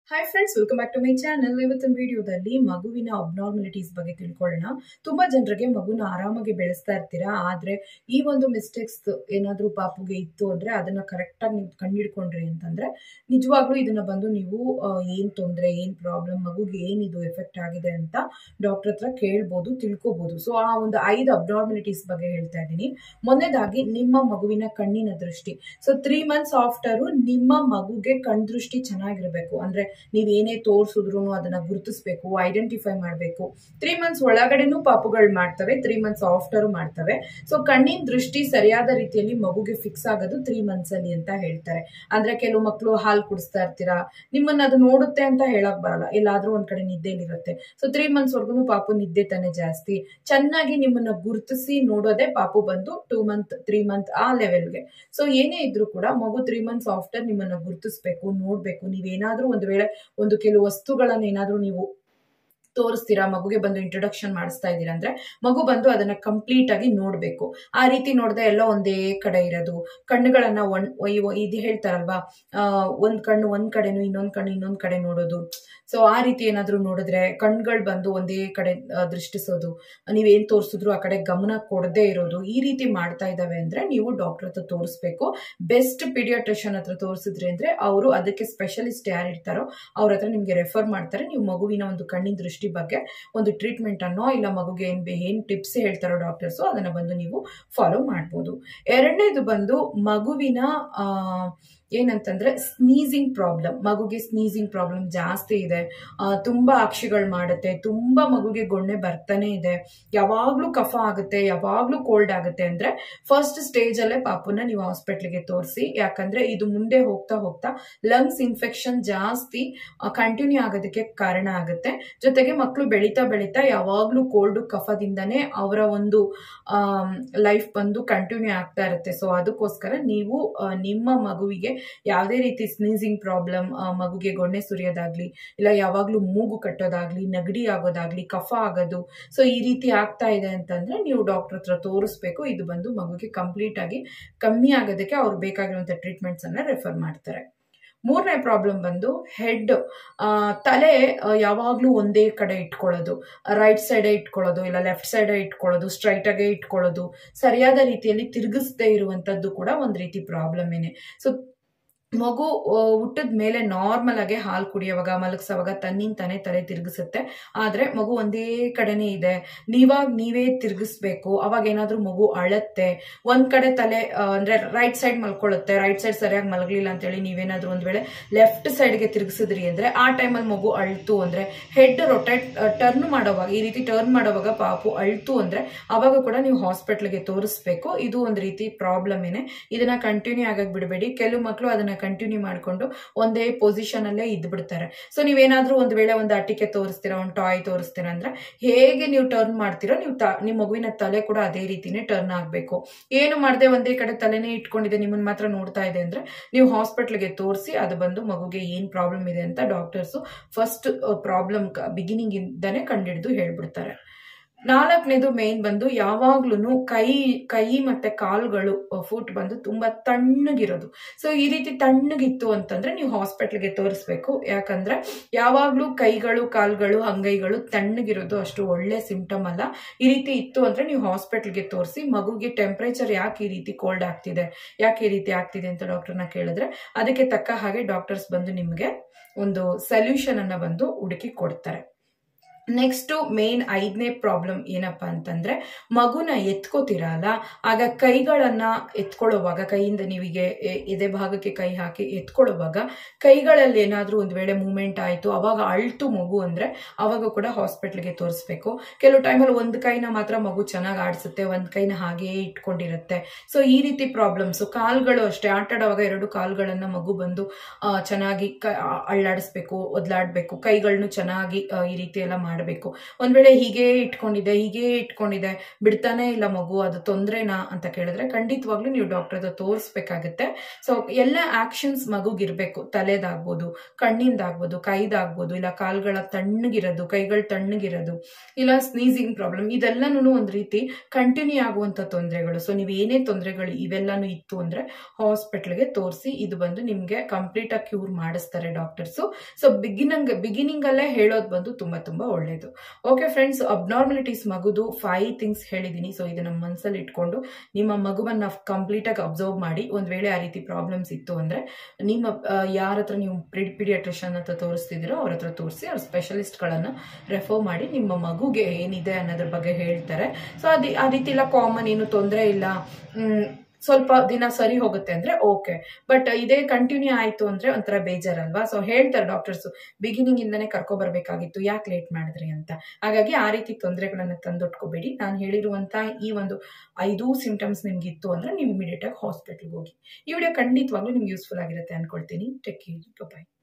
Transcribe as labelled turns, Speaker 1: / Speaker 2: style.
Speaker 1: hi friends welcome back to my channel ಇವತ್ತಿನ ವಿಡಿಯೋದಲ್ಲಿ ಮಗುವಿನ ಅಬ್ನಾರ್ಮಲಿಟೀಸ್ ಬಗ್ಗೆ ತಿಳ್ಕೊಳ್ಳೋಣ ತುಂಬಾ ಜನರಿಗೆ ಮಗುನ ಆರಾಮಾಗಿ ಬೆಳೆಸ್ತಾ ಇರ್ತೀರಾ ಆದ್ರೆ ಈ ಒಂದು ಮಿಸ್ಟೇಕ್ಸ್ ಏನಾದ್ರೂ ಪಾಪುಗೆ ಇತ್ತು ಅಂದ್ರೆ ಅದನ್ನ ಕರೆಕ್ಟ್ ಆಗಿ ನೀವು ಕಂಡಿಡ್ಕೊಂಡ್ರಿ ಅಂತಂದ್ರೆ ನಿಜವಾಗ್ಲೂ ಇದನ್ನ ಬಂದು ನೀವು ಆ, ಏನ್ ತೊಂದರೆ ಏನ್ ಪ್ರಾಬ್ಲಮ್ ಮಗುಗೆ ಏನಿದು ಎಫೆಕ್ಟ್ ಆಗಿದೆ ಅಂತ ಡಾಕ್ಟರ್ ಹತ್ರ ಕೇಳ್ಬೋದು ತಿಳ್ಕೊಬೋದು ಸೊ ಆ ಒಂದು ಐದು ಅಬ್ನಾರ್ಮಲಿಟೀಸ್ ಬಗ್ಗೆ ಹೇಳ್ತಾ ಇದ್ದೀನಿ ಮೊದಲನೇದಾಗಿ ನಿಮ್ಮ ಮಗುವಿನ ಕಣ್ಣಿನ ದೃಷ್ಟಿ ಸೊ ತ್ರೀ ಮಂತ್ಸ್ ಆಫ್ಟರು ನಿಮ್ಮ ಮಗುಗೆ ಕಣ್ ದೃಷ್ಟಿ ಚೆನ್ನಾಗಿರ್ಬೇಕು ಅಂದ್ರೆ ನೀವ್ ಏನೇ ತೋರಿಸಿದ್ರು ಅದನ್ನ ಗುರುತಿಸ್ಬೇಕು ಐಡೆಂಟಿಫೈ ಮಾಡಬೇಕು ತ್ರೀ ಮಂತ್ಸ್ ಒಳಗಡೆನೂ ಪಾಪುಗಳು ಮಾಡ್ತವೆ ತ್ರೀ ಮಂತ್ಸ್ ಆಫ್ಟರು ಮಾಡ್ತವೆ ಸೊ ಕಣ್ಣಿನ ದೃಷ್ಟಿ ಸರಿಯಾದ ರೀತಿಯಲ್ಲಿ ಮಗುಗೆ ಫಿಕ್ಸ್ ಆಗೋದು ತ್ರೀ ಮಂತ್ಸ್ ಅಲ್ಲಿ ಅಂತ ಹೇಳ್ತಾರೆ ಅಂದ್ರೆ ಕೆಲವು ಮಕ್ಕಳು ಹಾಲು ಕುಡಿಸ್ತಾ ಇರ್ತೀರಾ ನಿಮ್ಮನ್ನ ಅದು ನೋಡುತ್ತೆ ಅಂತ ಹೇಳಕ್ ಬರಲ್ಲ ಎಲ್ಲಾದ್ರೂ ಒಂದ್ ಕಡೆ ನಿದ್ದೆಲಿರುತ್ತೆ ಸೊ ತ್ರೀ ಮಂತ್ಸ್ ವರ್ಗುನು ಪಾಪು ನಿದ್ದೆ ತಾನೇ ಜಾಸ್ತಿ ಚೆನ್ನಾಗಿ ನಿಮ್ಮನ್ನ ಗುರುತಿಸಿ ನೋಡೋದೇ ಪಾಪು ಬಂದು ಟೂ ಮಂತ್ ತ್ರೀ ಮಂತ್ ಆ ಲೆವೆಲ್ಗೆ ಸೊ ಏನೇ ಇದ್ರೂ ಕೂಡ ಮಗು ತ್ರೀ ಮಂತ್ಸ್ ಆಫ್ಟರ್ ನಿಮ್ಮನ್ನ ಗುರುತಿಸ್ಬೇಕು ನೋಡ್ಬೇಕು ನೀವೇನಾದ್ರೂ ಒಂದು ವೇಳೆ ಒಂದು ಕೆಲವು ವಸ್ತುಗಳನ್ನ ಏನಾದ್ರೂ ನೀವು ತೋರಿಸ್ತೀರಾ ಮಗುಗೆ ಬಂದು ಇಂಟ್ರೊಡಕ್ಷನ್ ಮಾಡಿಸ್ತಾ ಇದ್ದೀರಾ ಅಂದ್ರೆ ಮಗು ಬಂದು ಅದನ್ನ ಕಂಪ್ಲೀಟ್ ಆಗಿ ನೋಡ್ಬೇಕು ಆ ರೀತಿ ನೋಡದೆ ಎಲ್ಲ ಒಂದೇ ಕಡೆ ಇರೋದು ಕಣ್ಣುಗಳನ್ನ ಒನ್ ಇವ- ಇದು ಹೇಳ್ತಾರಲ್ವಾ ಆ, ಒಂದ್ ಕಣ್ಣು ಒಂದ್ ಕಡೆನು ಇನ್ನೊಂದ್ ಕಣ್ಣು ಇನ್ನೊಂದ್ ಕಡೆ ನೋಡೋದು ಸೊ ಆ ರೀತಿ ಏನಾದ್ರೂ ನೋಡಿದ್ರೆ ಕಣ್ಗಳು ಬಂದು ಒಂದೇ ಕಡೆ ಆ, ದೃಷ್ಟಿಸೋದು ನೀವೇನ್ ತೋರಿಸಿದ್ರು ಆ ಕಡೆ ಗಮನ ಕೊಡದೇ ಇರೋದು ಈ ರೀತಿ ಮಾಡ್ತಾ ಇದ್ದಾವೆ ಅಂದ್ರೆ ನೀವು ಡಾಕ್ಟರ್ ಹತ್ರ ತೋರಿಸ್ಬೇಕು ಬೆಸ್ಟ್ ಪೀಡಿಯಾಟ್ರಿಷನ್ ಹತ್ರ ತೋರಿಸಿದ್ರಿ ಅಂದ್ರೆ ಅವರು ಅದಕ್ಕೆ ಸ್ಪೆಷಲಿಸ್ಟ್ ಯಾರು ಇರ್ತಾರೋ ಅವ್ರ ಹತ್ರ ನಿಮ್ಗೆ ರೆಫರ್ ಮಾಡ್ತಾರೆ ನೀವು ಮಗುವಿನ ಒಂದು ಕಣ್ಣಿನ ದೃಷ್ಟಿ ಬಗ್ಗೆ ಒಂದು ಟ್ರೀಟ್ಮೆಂಟ್ ಅನ್ನೋ ಇಲ್ಲ ಮಗುಗೆ ಏನ್ ಬೆ- ಏನ್ ಟಿಪ್ಸ್ ಹೇಳ್ತಾರೋ ಡಾಕ್ಟರ್ಸು ಅದನ್ನ ಬಂದು ನೀವು ಫಾಲೋ ಮಾಡ್ಬೋದು ಎರಡನೇದು ಬಂದು ಮಗುವಿನ ಆ, ಏನಂತಂದ್ರೆ ಸ್ನೀಸಿಂಗ್ ಪ್ರಾಬ್ಲಮ್ ಮಗುಗೆ ಸ್ನೀಸಿಂಗ್ ಪ್ರಾಬ್ಲಮ್ ಜಾಸ್ತಿ ಇದೆ ಆ, ತುಂಬಾ ಅಕ್ಷಿಗಳು ಮಾಡುತ್ತೆ ತುಂಬಾ ಮಗುಗೆ ಗೊಣ್ಣೆ ಬರ್ತಾನೆ ಇದೆ ಯಾವಾಗ್ಲೂ ಕಫ ಆಗುತ್ತೆ ಯಾವಾಗ್ಲೂ ಕೋಲ್ಡ್ ಆಗುತ್ತೆ ಅಂದ್ರೆ ಫಸ್ಟ್ ಸ್ಟೇಜ್ ಅಲ್ಲೇ ಪಾಪುನ ನೀವು ಹಾಸ್ಪಿಟ್ಲಿಗೆ ತೋರಿಸಿ ಯಾಕಂದ್ರೆ ಇದು ಮುಂದೆ ಹೋಗ್ತಾ ಹೋಗ್ತಾ ಲಂಗ್ಸ್ ಇನ್ಫೆಕ್ಷನ್ ಜಾಸ್ತಿ ಕಂಟಿನ್ಯೂ ಆಗೋದಕ್ಕೆ ಕಾರಣ ಆಗುತ್ತೆ ಜೊತೆಗೆ ಮಕ್ಕಳು ಬೆಳೀತಾ ಬೆಳೀತಾ ಯಾವಾಗ್ಲೂ ಕೋಲ್ಡ್ ಕಫದಿಂದನೇ ಅವರ ಒಂದು ಲೈಫ್ ಬಂದು ಕಂಟಿನ್ಯೂ ಆಗ್ತಾ ಇರುತ್ತೆ ಸೊ ಅದಕ್ಕೋಸ್ಕರ ನೀವು ಆ, ನಿಮ್ಮ ಮಗುವಿಗೆ ಯಾವುದೇ ರೀತಿ ಸ್ನೀಸಿಂಗ್ ಪ್ರಾಬ್ಲಮ್ ಮಗುಗೆ ಗೊಣ್ಣೆ ಸುರಿಯೋದಾಗ್ಲಿ ಇಲ್ಲ ಯಾವಾಗ್ಲೂ ಮೂಗು ಕಟ್ಟೋದಾಗ್ಲಿ ನೆಗಡಿ ಆಗೋದಾಗ್ಲಿ ಕಫ ಆಗೋದು ಸೊ ಈ ರೀತಿ ಆಗ್ತಾ ಇದೆ ಅಂತಂದ್ರೆ ನೀವು ಡಾಕ್ಟರ್ ಹತ್ರ ತೋರಿಸ್ಬೇಕು ಇದು ಬಂದು ಮಗುಗೆ ಕಂಪ್ಲೀಟ್ ಆಗಿ ಕಮ್ಮಿ ಆಗೋದಕ್ಕೆ ಅವ್ರು ಬೇಕಾಗಿರುವಂತ ಟ್ರೀಟ್ಮೆಂಟ್ಸ್ ಅನ್ನ ರೆಫರ್ ಮಾಡ್ತಾರೆ ಮೂರನೇ ಪ್ರಾಬ್ಲಮ್ ಬಂದು ಹೆಡ್ ತಲೆ ಆ, ಯಾವಾಗ್ಲೂ ಒಂದೇ ಕಡೆ ಇಟ್ಕೊಳ್ಳೋದು ರೈಟ್ ಸೈಡೇ ಇಟ್ಕೊಳ್ಳೋದು ಇಲ್ಲ ಲೆಫ್ಟ್ ಸೈಡೇ ಇಟ್ಕೊಳ್ಳೋದು ಸ್ಟ್ರೈಟ್ ಆಗೇ ಇಟ್ಕೊಳ್ಳೋದು ಸರಿಯಾದ ರೀತಿಯಲ್ಲಿ ತಿರುಗಿಸದೇ ಇರುವಂತದ್ದು ಕೂಡ ಒಂದ್ ರೀತಿ ಪ್ರಾಬ್ಲಮ್ ಏನೆ ಸೊ ಮಗು ಹುಟ್ಟದ ಮೇಲೆ ನಾರ್ಮಲ್ ಆಗಿ ಹಾಲು ಕುಡಿಯೋವಾಗ ಮಲಗಿಸೋವಾಗ ತನ್ನಿಂದ ತಾನೇ ತಲೆ ತಿರುಗಿಸುತ್ತೆ ಆದ್ರೆ ಮಗು ಒಂದೇ ಕಡೆನೇ ಇದೆ ನೀವಾಗ ನೀವೇ ತಿರುಗಿಸ್ಬೇಕು ಅವಾಗ ಏನಾದ್ರೂ ಮಗು ಅಳತ್ತೆ ಒಂದ್ ಕಡೆ ತಲೆ ಆ, ಅಂದ್ರೆ ರೈಟ್ ಸೈಡ್ ಮಲ್ಕೊಳ್ಳುತ್ತೆ ರೈಟ್ ಸೈಡ್ ಸರಿಯಾಗಿ ಮಲಗಲಿಲ್ಲ ಅಂತೇಳಿ ನೀವೇನಾದ್ರೂ ಒಂದ್ ವೇಳೆ ಲೆಫ್ಟ್ ಸೈಡ್ಗೆ ತಿರುಗಿಸಿದ್ರಿ ಅಂದ್ರೆ ಆ ಟೈಮಲ್ಲಿ ಮಗು ಅಳ್ತು ಅಂದ್ರೆ ಹೆಡ್ ರೊಟೇಟ್ ಟರ್ನ್ ಮಾಡೋವಾಗ ಈ ರೀತಿ ಟರ್ನ್ ಮಾಡೋವಾಗ ಪಾಪು ಅಳ್ತು ಅಂದ್ರೆ ಅವಾಗ ಕೂಡ ನೀವು ಹಾಸ್ಪಿಟ್ಲ್ಗೆ ತೋರಿಸ್ಬೇಕು ಇದು ಒಂದ್ ರೀತಿ ಪ್ರಾಬ್ಲಮ್ ಏನೆ ಇದನ್ನ ಕಂಟಿನ್ಯೂ ಆಗಕ್ ಬಿಡಬೇಡಿ ಕೆಲವು ಮಕ್ಕಳು ಅದನ್ನ ಕಂಟಿನ್ಯೂ ಮಾಡ್ಕೊಂಡು ಒಂದೇ ಪೊಸಿಷನ್ ಅಲ್ಲೇ ಇದ್ದು ಬಿಡ್ತಾರೆ ಸೊ ನೀವೇನಾದ್ರೂ ಒಂದ್ ವೇಳೆ ಒಂದು ಅಟಿಕೆ ತೋರಿಸ್ತೀರಾ ಒಂದು ಟಾಯ್ ತೋರಿಸ್ತೀರಾ ಅಂದ್ರೆ ಹೇಗೆ ನೀವು ಟರ್ನ್ ಮಾಡ್ತೀರೋ ನೀವು ತ- ನಿಮ್ಮ ಮಗುವಿನ ತಲೆ ಕೂಡ ಅದೇ ರೀತಿನೇ ಟರ್ನ್ ಆಗ್ಬೇಕು ಏನು ಮಾಡದೆ ಒಂದೇ ಕಡೆ ತಲೆನೇ ಇಟ್ಕೊಂಡಿದೆ ನಿಮ್ಮನ್ನ ಮಾತ್ರ ನೋಡ್ತಾ ಇದೆ ಅಂದ್ರೆ ನೀವು ಹಾಸ್ಪಿಟ್ಲ್ಗೆ ತೋರಿಸಿ ಅದು ಬಂದು ಮಗುಗೆ ಏನ್ ಪ್ರಾಬ್ಲಮ್ ಇದೆ ಅಂತ ಡಾಕ್ಟರ್ಸ್ ಫಸ್ಟ್ ಪ್ರಾಬ್ಲಮ್ ಬಿಗಿನಿಂಗ್ ಇಂದಾನೆ ಕಂಡಿಡಿದು ಹೇಳ್ಬಿಡ್ತಾರೆ ನಾಲ್ಕನೇದು ಮೇನ್ ಬಂದು ಯಾವಾಗ್ಲೂ ಕೈ ಕೈ ಮತ್ತೆ ಕಾಲುಗಳು ಫುಟ್ ಬಂದು ತುಂಬಾ ತಣ್ಣಗಿರೋದು ಸೊ ಈ ರೀತಿ ತಣ್ಣಗಿತ್ತು ಅಂತಂದ್ರೆ ನೀವು ಹಾಸ್ಪಿಟ್ಲ್ಗೆ ತೋರಿಸ್ಬೇಕು ಯಾಕಂದ್ರೆ ಯಾವಾಗ್ಲೂ ಕೈಗಳು ಕಾಲುಗಳು ಅಂಗೈಗಳು ತಣ್ಣಗಿರೋದು ಅಷ್ಟು ಒಳ್ಳೆ ಸಿಂಪ್ಟಮ್ ಅಲ್ಲ ಈ ರೀತಿ ಇತ್ತು ಅಂದ್ರೆ ನೀವು ಹಾಸ್ಪಿಟ್ಲ್ಗೆ ತೋರಿಸಿ ಮಗುಗೆ ಟೆಂಪರೇಚರ್ ಯಾಕೆ ಈ ರೀತಿ ಕೋಲ್ಡ್ ಆಗ್ತಿದೆ ಯಾಕೆ ಈ ರೀತಿ ಆಗ್ತಿದೆ ಅಂತ ಡಾಕ್ಟರ್ನ ಕೇಳಿದ್ರೆ ಅದಕ್ಕೆ ತಕ್ಕ ಹಾಗೆ ಡಾಕ್ಟರ್ಸ್ ಬಂದು ನಿಮಗೆ ಒಂದು ಸೊಲ್ಯೂಷನ್ ಅನ್ನ ಬಂದು ಹುಡುಕಿ ಕೊಡ್ತಾರೆ ನೆಕ್ಸ್ಟ್ ಮೇನ್ ಐದನೇ ಪ್ರಾಬ್ಲಮ್ ಏನಪ್ಪಾ ಅಂತಂದ್ರೆ ಮಗುನ ಎತ್ಕೋತಿರಲ್ಲ ಆಗ ಕೈಗಳನ್ನ ಎತ್ಕೊಳ್ಳೋವಾಗ ಕೈಯಿಂದ ನೀವಿಗೆ ಎ- ಎದೆ ಭಾಗಕ್ಕೆ ಕೈ ಹಾಕಿ ಎತ್ಕೊಳ್ಳೋವಾಗ ಕೈಗಳಲ್ಲಿ ಏನಾದ್ರೂ ಒಂದ್ ವೇಳೆ ಮೂವ್ಮೆಂಟ್ ಆಯ್ತು ಅವಾಗ ಅಳ್ತು ಮಗು ಅಂದ್ರೆ ಅವಾಗ ಕೂಡ ಹಾಸ್ಪಿಟ್ಲ್ಗೆ ತೋರಿಸ್ಬೇಕು ಕೆಲವು ಟೈಮಲ್ಲಿ ಒಂದ್ ಕೈನ ಮಾತ್ರ ಮಗು ಚೆನ್ನಾಗಿ ಆಡಿಸುತ್ತೆ ಒಂದ್ ಕೈನ ಹಾಗೆಯೇ ಇಟ್ಕೊಂಡಿರುತ್ತೆ ಸೊ ಈ ರೀತಿ ಪ್ರಾಬ್ಲಮ್ಸ್ ಕಾಲ್ಗಳು ಅಷ್ಟೇ ಆಟ ಆಡುವಾಗ ಎರಡು ಕಾಲ್ಗಳನ್ನ ಮಗು ಬಂದು ಆ, ಚೆನ್ನಾಗಿ ಕ- ಆ- ಅಳ್ಳಾಡಿಸ್ಬೇಕು ಒದ್ಲಾಡ್ಬೇಕು ಕೈಗಳನ್ನ ಚೆನ್ನಾಗಿ ಆ, ಈ ರೀತಿ ಎಲ್ಲ ಮಾಡಕ್ ಮಾಡಬೇಕು ಒಂದ್ ವೇಳೆ ಹೀಗೆ ಇಟ್ಕೊಂಡಿದೆ ಹೀಗೆ ಇಟ್ಕೊಂಡಿದೆ ಬಿಡ್ತಾನೆ ಇಲ್ಲ ಮಗು ಅದು ತೊಂದ್ರೆನಾ ಅಂತ ಕೇಳಿದ್ರೆ ಖಂಡಿತವಾಗ್ಲೂ ನೀವು ಡಾಕ್ಟರ್ ಹತ್ರ ತೋರಿಸ್ಬೇಕಾಗತ್ತೆ ಸೊ ಎಲ್ಲ ಆಕ್ಷನ್ಸ್ ಮಗುಗಿರ್ಬೇಕು ತಲೆದಾಗ್ಬೋದು ಕಣ್ಣಿಂದಾಗ್ಬೋದು ಕೈದಾಗ್ಬೋದು ಇಲ್ಲ ಕಾಲ್ಗಳ ತಣ್ಣಗಿರೋದು ಕೈಗಳು ತಣ್ಣಗಿರೋದು ಇಲ್ಲ ಸ್ನೀಸಿಂಗ್ ಪ್ರಾಬ್ಲಮ್ ಇದೆಲ್ಲನೂ ಒಂದು ರೀತಿ ಕಂಟಿನ್ಯೂ ಆಗುವಂತ ತೊಂದರೆಗಳು ಸೊ ನೀವು ಏನೇ ತೊಂದರೆಗಳು ಇವೆಲ್ಲಾನು ಇತ್ತು ಅಂದ್ರೆ ಹಾಸ್ಪಿಟಲ್ಗೆ ತೋರಿಸಿ ಇದು ಬಂದು ನಿಮ್ಗೆ ಕಂಪ್ಲೀಟ್ ಆಗಿ ಕ್ಯೂರ್ ಮಾಡಿಸ್ತಾರೆ ಡಾಕ್ಟರ್ಸು ಸೊ ಬಿಗಿನಿಂಗ್ ಬಿಗಿನಿಂಗ್ ಅಲ್ಲೇ ಹೇಳೋದು ಬಂದು ತುಂಬಾ ತುಂಬಾ ಒಳ್ಳೇದು ಓಕೆ ಫ್ರೆಂಡ್ಸ್ ಅಬ್ನಾರ್ಮಲಿಟೀಸ್ ಮಗುದು ಫೈವ್ ಥಿಂಗ್ಸ್ ಹೇಳಿದೀನಿ ಸೊ ಇದನ್ನ ಮನಸ್ಸಲ್ಲಿ ಇಟ್ಕೊಂಡು ನಿಮ್ಮ ಮಗುವನ್ನ ಕಂಪ್ಲೀಟ್ ಆಗಿ ಅಬ್ಸರ್ವ್ ಮಾಡಿ ಒಂದ್ ವೇಳೆ ಆ ರೀತಿ ಪ್ರಾಬ್ಲಮ್ಸ್ ಇತ್ತು ಅಂದ್ರೆ ನಿಮ್ಮ ಯಾರ ಹತ್ರ ನೀವು ಪೀಡಿಯಾಟ್ರಿಷನ್ ಅಂತ ತೋರಿಸ್ತಿದ್ದೀರೋ ಅವ್ರ ಹತ್ರ ತೋರಿಸಿ ಅವ್ರ ಸ್ಪೆಷಲಿಸ್ಟ್ ಗಳನ್ನ ರೆಫರ್ ಮಾಡಿ ನಿಮ್ಮ ಮಗುಗೆ ಏನಿದೆ ಅನ್ನೋದ್ರ ಬಗ್ಗೆ ಹೇಳ್ತಾರೆ ಸೊ ಅದೇ ಆ ರೀತಿ ಎಲ್ಲ ಕಾಮನ್ ಏನು ತೊಂದರೆ ಇಲ್ಲ ಮ್, ಸ್ವಲ್ಪ ದಿನ ಸರಿ ಹೋಗುತ್ತೆ ಅಂದ್ರೆ ಓಕೆ ಬಟ್ ಇದೇ ಕಂಟಿನ್ಯೂ ಆಯ್ತು ಅಂದ್ರೆ ಒಂಥರ ಬೇಜಾರಲ್ವಾ ಸೊ ಹೇಳ್ತಾರೆ ಡಾಕ್ಟರ್ಸ್ ಬಿಗಿನಿಂಗ್ ಇಂದಾನೆ ಕರ್ಕೊ ಬರ್ಬೇಕಾಗಿತ್ತು ಯಾಕೆ ಲೇಟ್ ಮಾಡಿದ್ರಿ ಅಂತ ಹಾಗಾಗಿ ಆ ರೀತಿ ತೊಂದರೆಗಳನ್ನ ತಂದೊಟ್ಕೋಬೇಡಿ ನಾನು ಹೇಳಿರುವಂತ ಈ ಒಂದು ಐದು ಸಿಂಟಮ್ಸ್ ನಿಮ್ಗೆ ಇತ್ತು ಅಂದ್ರೆ ನೀವು ಇಮಿಡಿಯೇಟ್ ಆಗಿ ಹಾಸ್ಪಿಟಲ್ಗೆ ಹೋಗಿ ಈ ವಿಡಿಯೋ ಖಂಡಿತವಾಗ್ಲೂ ನಿಮ್ಗೆ ಯೂಸ್ಫುಲ್ ಆಗಿರುತ್ತೆ ಅನ್ಕೊಳ್ತೀನಿ ಟೆಕ್ ಬಾಯ್